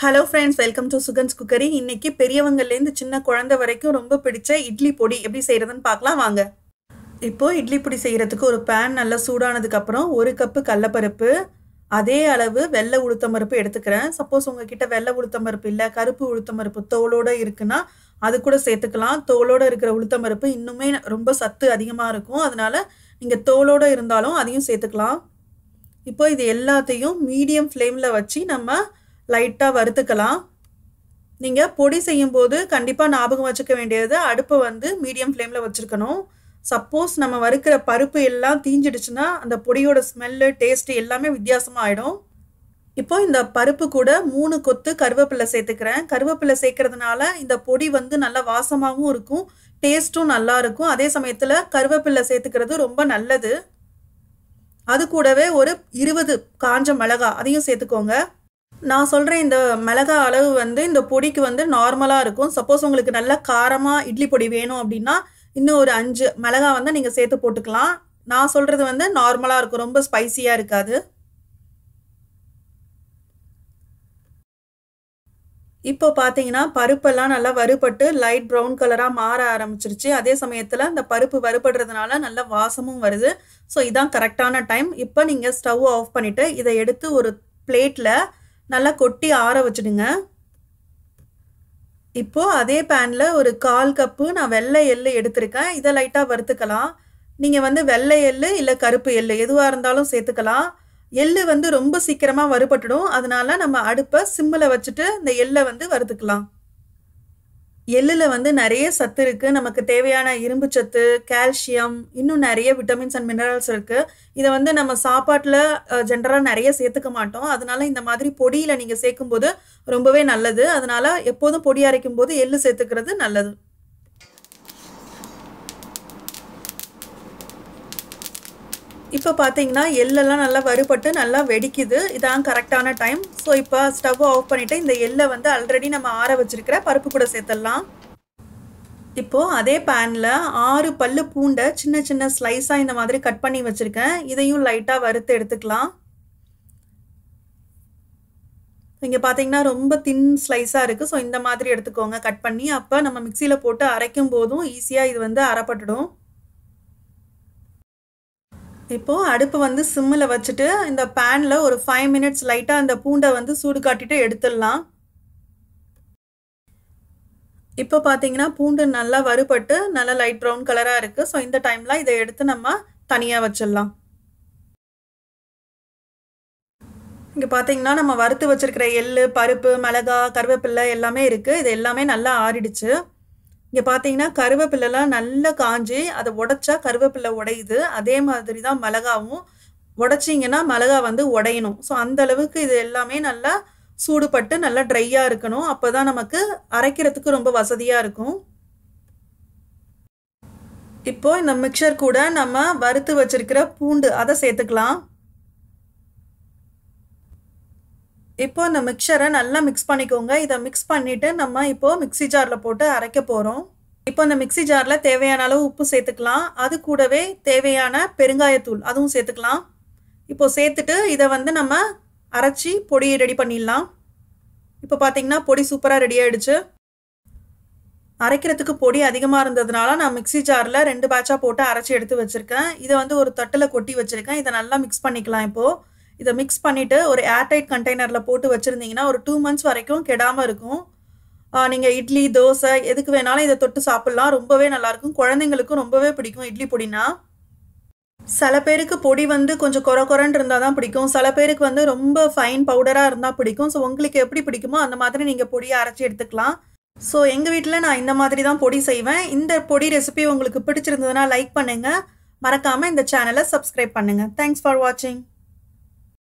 hello friends welcome to Sugan's cookery இன்னைக்கு பெரியவங்கலேருந்து சின்ன குழந்தை வரைக்கும் ரொம்ப பிடிச்ச இட்லி பொடி எப்படி செய்கிறதுன்னு பார்க்கலாம் வாங்க இப்போ இட்லி பொடி செய்கிறதுக்கு ஒரு பேன் நல்லா சூடானதுக்கப்புறம் ஒரு கப்பு கடலப்பருப்பு அதே அளவு வெள்ளை உளுத்தம்பருப்பு எடுத்துக்கிறேன் சப்போஸ் உங்ககிட்ட வெள்ளை உளுத்தம்பருப்பு இல்லை கருப்பு உளுத்தம்பருப்பு தோலோட இருக்குன்னா அது கூட சேர்த்துக்கலாம் தோலோட இருக்கிற உளுத்தம்பருப்பு இன்னுமே ரொம்ப சத்து அதிகமாக இருக்கும் அதனால நீங்கள் தோலோட இருந்தாலும் அதையும் சேர்த்துக்கலாம் இப்போ இது எல்லாத்தையும் மீடியம் ஃப்ளேமில் வச்சு நம்ம லைட்டாக வறுத்துக்கலாம் நீங்கள் பொடி செய்யும்போது கண்டிப்பாக ஞாபகம் வச்சுக்க வேண்டியது அடுப்பை வந்து மீடியம் ஃப்ளேமில் வச்சுருக்கணும் சப்போஸ் நம்ம வறுக்கிற பருப்பு எல்லாம் தீஞ்சிடுச்சுன்னா அந்த பொடியோட ஸ்மெல்லு டேஸ்ட்டு எல்லாமே வித்தியாசமாக ஆகிடும் இப்போ இந்த பருப்பு கூட மூணு கொத்து கருவேப்பிலை சேர்த்துக்கிறேன் கருவேப்பிலை சேர்க்கறதுனால இந்த பொடி வந்து நல்லா வாசமாகவும் இருக்கும் டேஸ்ட்டும் நல்லா இருக்கும் அதே சமயத்தில் கருவேப்பிலை சேர்த்துக்கிறது ரொம்ப நல்லது அது கூடவே ஒரு இருபது காஞ்ச மிளகா அதையும் சேர்த்துக்கோங்க நான் சொல்கிறேன் இந்த மிளகா அளவு வந்து இந்த பொடிக்கு வந்து நார்மலாக இருக்கும் சப்போஸ் உங்களுக்கு நல்ல காரமாக இட்லி பொடி வேணும் அப்படின்னா இன்னும் ஒரு அஞ்சு மிளகா வந்து நீங்கள் சேர்த்து போட்டுக்கலாம் நான் சொல்கிறது வந்து நார்மலாக இருக்கும் ரொம்ப ஸ்பைசியாக இருக்காது இப்போ பார்த்தீங்கன்னா பருப்பெல்லாம் நல்லா வறுபட்டு லைட் ப்ரௌன் கலராக மாற ஆரம்பிச்சிருச்சு அதே சமயத்தில் இந்த பருப்பு வறுபடுறதுனால நல்ல வாசமும் வருது ஸோ இதான் கரெக்டான டைம் இப்போ நீங்கள் ஸ்டவ் ஆஃப் பண்ணிவிட்டு இதை எடுத்து ஒரு பிளேட்டில் நல்லா கொட்டி ஆற வச்சுடுங்க இப்போ அதே பேனில் ஒரு கால் கப்பு நான் வெள்ளை எள்ளு எடுத்திருக்கேன் இதை லைட்டாக வறுத்துக்கலாம் நீங்கள் வந்து வெள்ளை எள்ளு இல்லை கருப்பு எள்ளு எதுவாக இருந்தாலும் சேர்த்துக்கலாம் எள்ளு வந்து ரொம்ப சீக்கிரமாக வறுபட்டுடும் அதனால நம்ம அடுப்பை சிம்மில் வச்சுட்டு இந்த எள்ளை வந்து வறுத்துக்கலாம் எள்ளில் வந்து நிறைய சத்து இருக்குது நமக்கு தேவையான இரும்பு சத்து கால்சியம் இன்னும் நிறைய விட்டமின்ஸ் அண்ட் மினரல்ஸ் இருக்குது இதை வந்து நம்ம சாப்பாட்டில் ஜென்ரலாக நிறைய சேர்த்துக்க மாட்டோம் அதனால இந்த மாதிரி பொடியில் நீங்கள் சேர்க்கும்போது ரொம்பவே நல்லது அதனால எப்போதும் பொடி அரைக்கும் போது எள்ளு சேர்த்துக்கிறது நல்லது இப்போ பார்த்தீங்கன்னா எள்ளெல்லாம் நல்லா வறுபட்டு நல்லா வெடிக்குது இதான் கரெக்டான டைம் ஸோ இப்போ ஸ்டவ் ஆஃப் பண்ணிவிட்டு இந்த எள்ளை வந்து ஆல்ரெடி நம்ம ஆற வச்சிருக்கிற பருப்பு கூட சேர்த்துடலாம் இப்போது அதே பேனில் ஆறு பல்லு பூண்டை சின்ன சின்ன ஸ்லைஸாக இந்த மாதிரி கட் பண்ணி வச்சுருக்கேன் இதையும் லைட்டாக வறுத்து எடுத்துக்கலாம் இங்கே பார்த்தீங்கன்னா ரொம்ப தின் ஸ்லைஸாக இருக்குது ஸோ இந்த மாதிரி எடுத்துக்கோங்க கட் பண்ணி அப்போ நம்ம மிக்சியில் போட்டு அரைக்கும் போதும் ஈஸியாக இது வந்து அரைப்பட்டுடும் இப்போது அடுப்பு வந்து சிம்மில் வச்சுட்டு இந்த பேனில் ஒரு ஃபைவ் மினிட்ஸ் லைட்டாக அந்த பூண்டை வந்து சூடு காட்டிட்டு எடுத்துடலாம் இப்போ பார்த்தீங்கன்னா பூண்டு நல்லா வறுபட்டு நல்லா லைட் ப்ரௌன் கலராக இருக்குது ஸோ இந்த டைமில் இதை எடுத்து நம்ம தனியாக வச்சிடலாம் இங்கே பார்த்தீங்கன்னா நம்ம வறுத்து வச்சுருக்கிற எள் பருப்பு மிளகா கருவேப்பில்லை எல்லாமே இருக்குது இது எல்லாமே நல்லா ஆறிடுச்சு இங்கே பார்த்தீங்கன்னா கருவேப்பிலெல்லாம் நல்லா காஞ்சி அதை உடச்சா கருவேப்பிலை உடையுது அதே மாதிரி தான் மிளகாவும் உடச்சிங்கன்னா மிளகா வந்து உடையணும் ஸோ அந்த அளவுக்கு இது எல்லாமே நல்லா சூடுபட்டு நல்லா ட்ரையாக இருக்கணும் அப்போ தான் நமக்கு அரைக்கிறதுக்கு ரொம்ப வசதியாக இருக்கும் இப்போ இந்த மிக்சர் கூட நம்ம வறுத்து வச்சிருக்கிற பூண்டு அதை சேர்த்துக்கலாம் இப்போ இந்த மிக்சரை நல்லா மிக்ஸ் பண்ணிக்கோங்க இதை மிக்ஸ் பண்ணிவிட்டு நம்ம இப்போது மிக்சி ஜாரில் போட்டு அரைக்க போகிறோம் இப்போ இந்த மிக்சி ஜாரில் தேவையான அளவு உப்பு சேர்த்துக்கலாம் அது கூடவே தேவையான பெருங்காயத்தூள் அதுவும் சேர்த்துக்கலாம் இப்போ சேர்த்துட்டு இதை வந்து நம்ம அரைச்சி பொடி ரெடி பண்ணிடலாம் இப்போ பார்த்தீங்கன்னா பொடி சூப்பராக ரெடி ஆகிடுச்சு அரைக்கிறதுக்கு பொடி அதிகமாக இருந்ததுனால நான் மிக்சி ஜாரில் ரெண்டு பேட்சாக போட்டு அரைச்சி எடுத்து வச்சுருக்கேன் இதை வந்து ஒரு தட்டில் கொட்டி வச்சுருக்கேன் இதை நல்லா மிக்ஸ் பண்ணிக்கலாம் இப்போது இதை மிக்ஸ் பண்ணிவிட்டு ஒரு ஏர்டைட் கண்டெய்னரில் போட்டு வச்சுருந்தீங்கன்னா ஒரு டூ மந்த்ஸ் வரைக்கும் கெடாமல் இருக்கும் நீங்கள் இட்லி தோசை எதுக்கு வேணாலும் இதை தொட்டு சாப்பிட்லாம் ரொம்பவே நல்லாயிருக்கும் குழந்தைங்களுக்கும் ரொம்பவே பிடிக்கும் இட்லி பொடினா சில பேருக்கு பொடி வந்து கொஞ்சம் குறை குறைன்னு இருந்தால் தான் பிடிக்கும் சில பேருக்கு வந்து ரொம்ப ஃபைன் பவுடராக இருந்தால் பிடிக்கும் ஸோ உங்களுக்கு எப்படி பிடிக்குமோ அந்த மாதிரி நீங்கள் பொடியை அரைச்சி எடுத்துக்கலாம் ஸோ எங்கள் வீட்டில் நான் இந்த மாதிரி தான் பொடி செய்வேன் இந்த பொடி ரெசிபி உங்களுக்கு பிடிச்சிருந்ததுன்னா லைக் பண்ணுங்கள் மறக்காமல் இந்த சேனலை சப்ஸ்கிரைப் பண்ணுங்கள் தேங்க்ஸ் ஃபார் வாட்சிங்